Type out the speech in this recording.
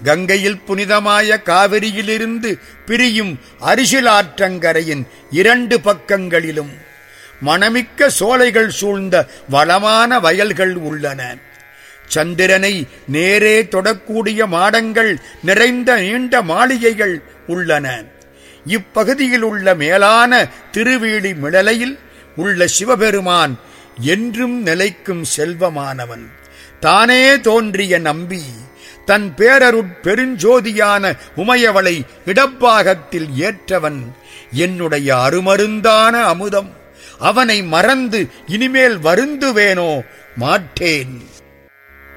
கங்கையில் புனிதமாய காவிரியிலிருந்து பிரியும் அரிசிலாற்றங்கரையின் இரண்டு பக்கங்களிலும் மணமிக்க சோலைகள் சூழ்ந்த வளமான வயல்கள் உள்ளன சந்திரனை நேரே தொடக்கூடிய மாடங்கள் நிறைந்த நீண்ட மாளிகைகள் உள்ளன இப்பகுதியில் உள்ள மேலான திருவேலி மிடலையில் உள்ள சிவபெருமான் என்றும் நிலைக்கும் செல்வமானவன் தானே தோன்றிய நம்பி தன் பேரருட் பெருஞ்சோதியான உமையவளை இடப்பாகத்தில் ஏற்றவன் என்னுடைய அருமருந்தான அமுதம் அவனை மறந்து இனிமேல் வருந்துவேனோ மாட்டேன்